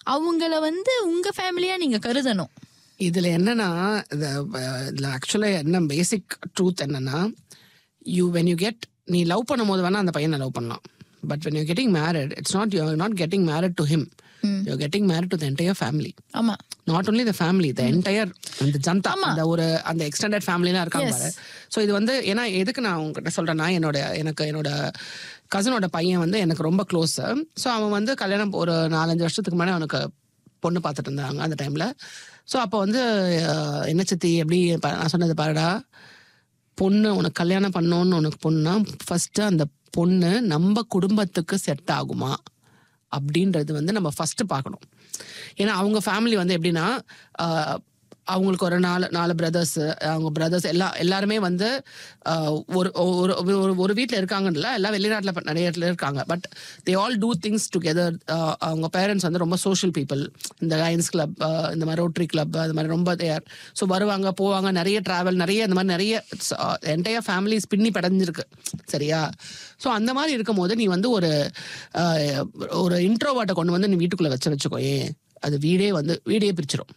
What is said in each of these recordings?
அவங்கள வந்து உங்க ஃபேமிலியா நீங்க கருதணும் இதுல என்னன்னா இந்த, அஹ், இதுல ஆக்சுவலா என்ன பேசிக் ட்ரூத் என்னன்னா யூ வென் யூ கெட் நீ லவ் பண்ணும்போது வேணா அந்த பையனை லவ் பண்ணலாம் but when you getting married it's not you not getting married to him you getting married to the entire family ஆமா not only the family the entire அந்த ஜனதா அந்த ஒரு அந்த எக்ஸ்டெண்டட் ஃபேமிலிலாம் இருக்காங்க பாரு ஸோ இது வந்து ஏன்னா எதுக்கு நான் உங்ககிட்ட சொல்றேன்னா என்னோட எனக்கு என்னோட கசனோட பையன் வந்து எனக்கு ரொம்ப க்ளோஸ் ஸோ அவன் வந்து கல்யாணம் ஒரு நாலஞ்சு வருஷத்துக்கு முன்னாடி அவனுக்கு பொண்ணு பார்த்துட்டு இருந்தாங்க அந்த டைம்ல ஸோ அப்போ வந்து அஹ், என்ன சித்தி எப்படி ப- நான் சொன்னது பாருடா பொண்ணு உனக்கு கல்யாணம் பண்ணோன்னு உனக்கு பொண்ணுனா ஃபர்ஸ்ட் அந்த பொண்ணு நம்ம குடும்பத்துக்கு செட் ஆகுமா அப்படின்றது வந்து நம்ம ஃபர்ஸ்ட் பார்க்கணும் ஏன்னா அவங்க ஃபேமிலி வந்து எப்படின்னா ஆஹ், அவங்களுக்கு ஒரு நாலு நாலு பிரதர்ஸ் அவங்க பிரதர்ஸ் எல்லா எல்லாருமே வந்து ஆஹ், ஒரு ஒரு ஒரு- ஒரு வீட்டில் இருக்காங்கல்ல எல்லாம் வெளிநாட்டில் நிறைய இடத்துல இருக்காங்க but they all do things together அவங்க பேரண்ட்ஸ் வந்து ரொம்ப சோஷியல் பீப்புள் இந்த லயன்ஸ் கிளப் இந்த மாதிரி ரோட்டரி கிளப் அது மாதிரி ரொம்ப தேர் ஸோ வருவாங்க போவாங்க நிறைய டிராவல் நிறைய இந்த மாதிரி நிறைய என்டையர் ஃபேமிலிஸ் பின்னி படைஞ்சிருக்கு சரியா ஸோ அந்த மாதிரி இருக்கும்போது நீ வந்து ஒரு ஆஹ், ஒரு இன்ட்ரோவாட்டை கொண்டு வந்து நீ வீட்டுக்குள்ளே வச்சு வச்சுக்கோ ஏன் அது வீடே வந்து வீடே பிரிச்சிடும்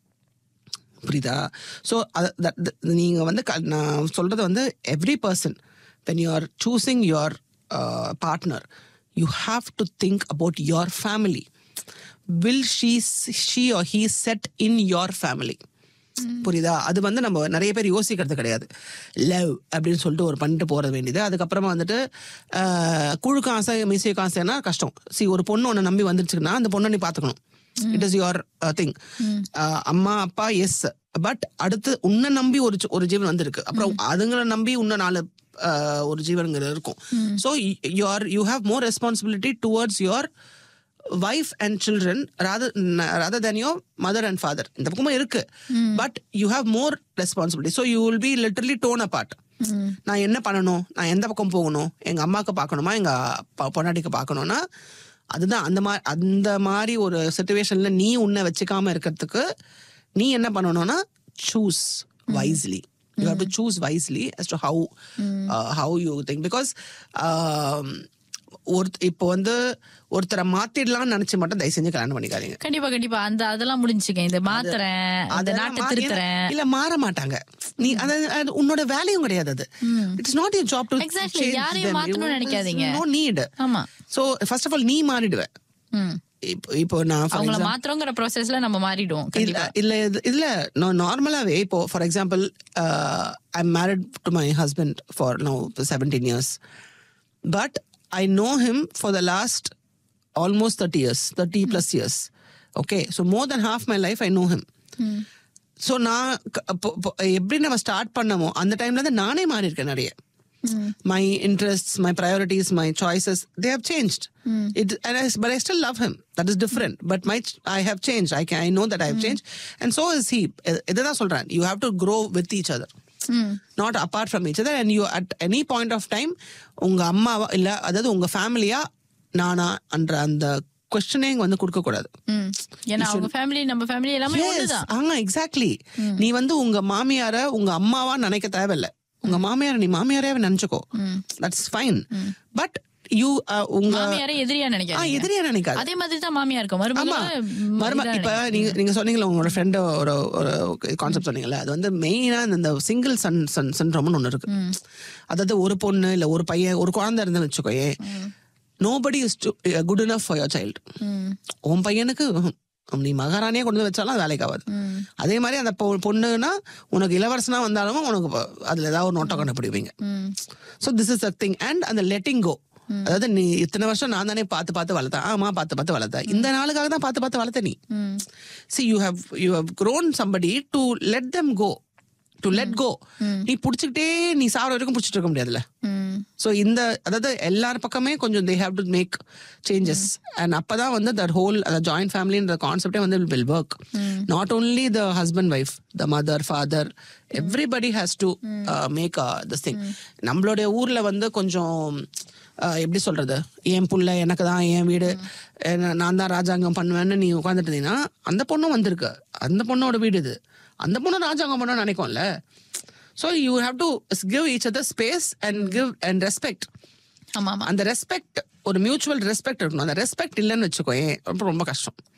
புரியுதா ஸோ நீங்கள் வந்து க- நான் சொல்கிறது வந்து every person when you are choosing your partner you have to think about your family will she she or he set in your family புரியுதா அது வந்து நம்ம நிறைய பேர் யோசிக்கிறது கிடையாது லவ் அப்படின்னு சொல்லிட்டு ஒரு பண்ணிட்டு போறது வேண்டியது அதுக்கப்புறமா வந்துட்டு ஆஹ், குழு காசை மிசை காசுன்னா கஷ்டம் சி ஒரு பொண்ணு ஒன்று நம்பி வந்துருச்சுன்னா அந்த பொண்ணை நீ பார்த்துக்கணும் இட் இஸ் யுவர் திங் அம்மா அப்பா எஸ் பட் அடுத்து உன்னை நம்பி ஒரு சி- ஒரு ஜீவன் வந்திருக்கு அப்புறம் அதுங்களை நம்பி இன்னும் நாலு ஆஹ், ஒரு ஜீவன்கள் இருக்கும் so your you have more responsibility towards your wife and children rather rather than your mother and father இந்த பக்கமும் இருக்கு but you have more responsibility so you will be literally torn apart நான் என்ன பண்ணணும் நான் எந்த பக்கம் போகணும் எங்க அம்மாவுக்கு பார்க்கணுமா எங்க ப- பொண்டாட்டிக்கு பார்க்கணும்னா அதுதான் அந்த மாதிரி அந்த மாதிரி ஒரு சுச்சுவேஷன்ல நீ உன்னை வச்சுக்காம இருக்கிறதுக்கு நீ என்ன பண்ணணும்னா choose wisely you have to choose wisely as to how how you think because ஒரு இப்போ வந்து ஒருத்தரை மாத்திடலாம்னு நினைச்சு மட்டும் தயவு செஞ்சு கல்யாணம் பண்ணிக்காதீங்க கண்டிப்பா கண்டிப்பா அந்த அதெல்லாம் முடிஞ்சுக்க இந்த மாத்துறேன் அந்த அதெல்லாம் நாட்டை மா- திருத்துறேன் இல்ல மாற மாட்டாங்க நீ அது அது உன்னோட வேலையும் கிடையாது அது it's not your job to Exactly. யாரையும் மாத்தணும்னு நினைக்காதீங்க. நோ நீட் ஆமா சோ ஃபர்ஸ்ட் ஆஃப் ஆல் நீ மாறிடுவ ம் இப்போ இப்போ நான் for அவங்கள example- மாத்திரங்கிற ப்ராசஸ்ல நம்ம மாறிடுவோம் இல்ல கண்டிப்பா இல்ல இது- இல்ல நான் நார்மலாவே இப்போ for example I married to my husband for no seventeen years but I know him for the last almost thirty years thirty plus years okay so more than half my life I know him so நான் க- அப்போ- அப்போ எப்படி நம்ம start பண்ணமோ அந்த டைம்ல இருந்து நானே மாறி இருக்கேன் நிறைய my interests, my priorities, my choices, they have changed. It, and I, but I still love him. That is different. But my ch- I have changed. I can I know that I have changed, and so is he. இதுதான் சொல்றேன். You have to grow with each other. Not apart from each other. And you at any point of time, உங்க அம்மாவா இல்ல அதாவது உங்க ஃபேமிலியா நானா என்ற அந்த கொஸ்டினே வந்து கொடுக்க கூடாது ம் ஏன்னா அவங்க ஃபேமிலி நம்ம ஃபேமிலி எல்லாமே Yes, ஒண்ணுதான் ஆமா எக்ஸாக்ட்லி நீ வந்து உங்க மாமியார உங்க அம்மாவா நினைக்க தேவையில்ல உங்க மாமியார நீ மாமியாரே நினைச்சுக்கோ தட்ஸ் ஃபைன் பட் யூ உங்க மாமியாரை எதிரியா ஆ, நினைக்காதீங்க எதிரியா நினைக்காது அதே மாதிரி தான் மாமியா இருக்கும் ஆமா மருமகளும் மரும இதான் இப்ப நீங்க நீங்க சொன்னீங்களா உங்களோட ஃப்ரெண்ட் ஒரு ஒரு கான்செப்ட் சொன்னீங்கல்ல அது வந்து மெயினா இந்த சிங்கிள் சன் சன் சின்ரோம்னு ஒண்ணு இருக்கு அதாவது ஒரு பொண்ணு இல்ல ஒரு பையன் ஒரு குழந்தை இருந்து வச்சுக்கோயே nobody is good enough for your child ம், உன் பையனுக்கு ம்ஹும். நீ மகாராணியே கொண்டு வந்து வச்சாலும் அது வேலைக்கு ஆகாது ம். அதே மாதிரி அந்த பொ- பொண்ணுனா உனக்கு இளவரசனா வந்தாலும் உனக்கு ப- அதுல ஏதாவது ஒரு நோட்டம் கண்டுபிடிப்பீங்க ம். So this is a thing and அந்த லெட்டிங் கோ அதாவது நீ இத்தனை வருஷம் நான் தானே பார்த்து பார்த்து வளர்த்தேன் ஆமா பார்த்து பார்த்து வளர்த்தேன் இந்த நாளுக்காக தான் பார்த்து பார்த்து வளர்த்த நீ ம். See you how you how grown somebody to let them go to let go நீ பிடிச்சிக்கிட்டே நீ சாவர வரைக்கும் பிடிச்சிட்டு இருக்க முடியாதுல்ல ம். ஸோ இந்த அதாவது எல்லார் பக்கமே கொஞ்சம் they have to make changes and அப்பதான் வந்து தட் ஹோல் அந்த ஜாயிண்ட் ஃபேமிலின்ற கான்செப்டே வந்து will work not only the husband wife the mother father everybody has to make this thing நம்மளுடைய ஊர்ல வந்து கொஞ்சம் uh, எப்படி சொல்றது என் புள்ள எனக்கு தான் என் வீடு என்ன- நான் தான் ராஜாங்கம் பண்ணுவேன்னு நீ உட்காந்துட்டு இருந்தீங்கன்னா அந்த பொண்ணும் வந்திருக்கு அந்த பொண்ணோட வீடு இது அந்த பொண்ணும் ராஜாங்கம் பண்ண நினைக்கும்ல so you have to give each other space and give and respect ஆமா ஆமா அந்த ரெஸ்பெக்ட் ஒரு மியூச்சுவல் ரெஸ்பெக்ட் இருக்கணும் அந்த ரெஸ்பெக்ட் இல்லைன்னு வச்சுக்கோயேன் ரொம்ப ரொம்ப கஷ்டம்